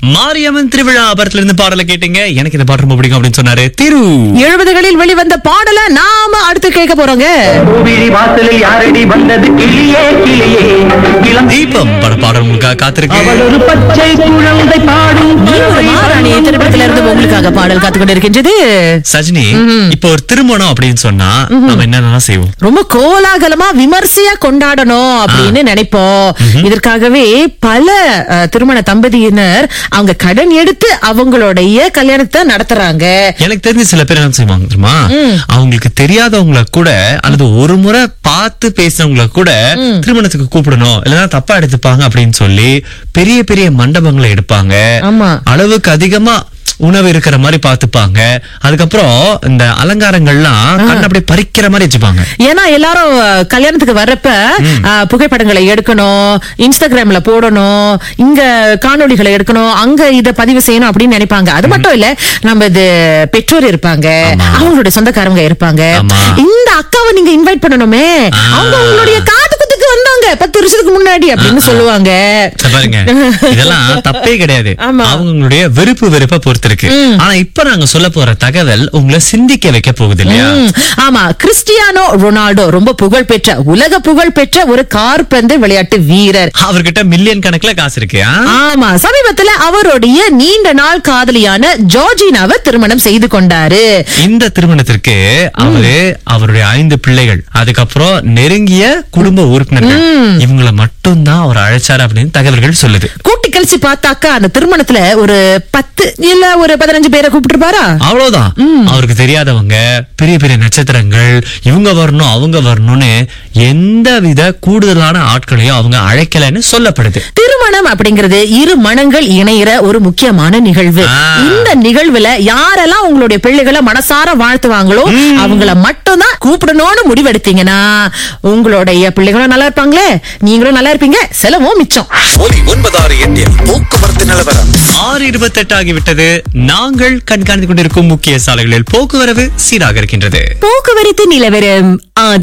மாரியம்மன் திருவிழா படத்துல இருந்து பாடலை கேட்டீங்க எனக்கு இந்த பாட்டு ரொம்ப பிடிக்கும் அப்படின்னு சொன்னாரு திரு எழுபதுகளில் வெளிவந்த பாடல நாம அடுத்து கேட்க போறோங்க பூவிழி வாசலில் யாரடி வந்தது கிளியே கிளியே இளம் தீபம் பட பாடல் உங்களுக்காக காத்திருக்கு அவள் ஒரு பச்சை குழந்தை பாடும் நீ ஒரு மகாராணி திரைப்படத்துல இருந்து உங்களுக்காக பாடல் காத்து கொண்டு இருக்கின்றது சஜினி இப்போ ஒரு திருமணம் அப்படின்னு சொன்னா நம்ம என்னென்னலாம் செய்வோம் ரொம்ப கோலாகலமா விமர்சையா கொண்டாடணும் அப்படின்னு நினைப்போம் இதற்காகவே பல அஹ், திருமண தம்பதியினர் அவங்க கடன் எடுத்து அவங்களுடைய கல்யாணத்தை நடத்துறாங்க எனக்கு தெரிஞ்ச சில பேர் என்ன செய்வாங்க தெரியுமா அவங்களுக்கு தெரியாதவங்கள கூட அல்லது ஒரு முறை பார்த்து பேசினவங்கள கூட திருமணத்துக்கு கூப்பிடணும் இல்லைன்னா தப்பா எடுத்துப்பாங்க அப்படின்னு சொல்லி பெரிய பெரிய மண்டபங்களை எடுப்பாங்க ஆமா. அளவுக்கு அதிகமா உணவு இருக்கிற மாதிரி பாத்துப்பாங்க அதுக்கப்புறம் இந்த அலங்காரங்கள்லாம் கண் அப்படியே பறிக்கிற மாதிரி வச்சுப்பாங்க ஏன்னா எல்லாரும் அஹ், கல்யாணத்துக்கு வர்றப்ப அஹ், புகைப்படங்களை எடுக்கணும் இன்ஸ்டாகிராம்ல போடணும் இங்க காணொளிகளை எடுக்கணும் அங்க இத பதிவு செய்யணும் அப்படின்னு நினைப்பாங்க அது மட்டும் இல்ல நம்ம இது பெற்றோர் இருப்பாங்க ஆமா. அவங்களுடைய சொந்தக்காரங்க இருப்பாங்க ஆமா. இந்த அக்காவை நீங்க இன்வைட் பண்ணணுமே ஆ. அவங்க உங்களுடைய காது குத்துக்கு வந்தாங்க பத்து வருஷத்துக்கு முன்னாடி அப்படின்னு சொல்லுவாங்க இத பாருங்க இதெல்லாம் தப்பே கிடையாது ஆமா. அவங்களுடைய விருப்பு வெறுப்பை பொறுத்து இருக்கு ஆனா இப்ப நாங்க சொல்ல போற தகவல் உங்களை சிந்திக்க வைக்க போகுது இல்லையா ம், ஆமா கிறிஸ்டியானோ ரொனால்டோ ரொம்ப புகழ் பெற்ற உலக புகழ் பெற்ற ஒரு கார்பந்து விளையாட்டு வீரர் அவர்கிட்ட மில்லியன் கணக்குல காசு இருக்கு ஆ? ஆமா சமீபத்துல அவருடைய நீண்ட நாள் காதலியான ஜார்ஜினாவை திருமணம் செய்து கொண்டாரு இந்த திருமணத்திற்கு அவரு அவருடைய ஐந்து பிள்ளைகள் அதுக்கப்புறம் நெருங்கிய குடும்ப உறுப்பினர்கள் இவங்கள மட்டும்தான் அவர் அழைச்சாரு அப்படின்னு தகவல்கள் சொல்லுது கூட்டி கழிச்சு பார்த்தாக்கா அந்த திருமணத்துல ஒரு பத்து இல்ல ஒரு பதினஞ்சு பேரை கூப்பிட்டுருப்பாரா அவ்வளவுதான் அவருக்கு தெரியாதவங்க பெரிய பெரிய நட்சத்திரங்கள் இவங்க வரணும் அவங்க வரணும்னு எந்தவித கூடுதலான ஆட்களையும் அவங்க அழைக்கலன்னு சொல்லப்படுது திருமணம் அப்படிங்கிறது இரு மனங்கள் இணையிற ஒரு முக்கியமான நிகழ்வு ஆ. இந்த நிகழ்வுல யாரெல்லாம் உங்களுடைய பிள்ளைகளை மனசார வாழ்த்துவாங்களோ அவங்கள மட்டும்தான் கூப்பிடணும்னு முடிவெடுத்தீங்கன்னா உங்களுடைய பிள்ளைகளும் நல்லா இருப்பாங்களே நீங்களும் நல்லா இருப்பீங்க செலவும் மிச்சம் ஒலி ஒன்பதாறு எட்டில் போக்குவரத்து நிலவரம் ஆறு இருபத்தெட்டு ஆகிவிட்டது நாங்கள் கண்காணித்துக் கொண்டிருக்கும் முக்கிய சாலைகளில் போக்குவரவு சீராக இருக்கின்றது போக்குவரத்து நிலவரம் ஆதரவு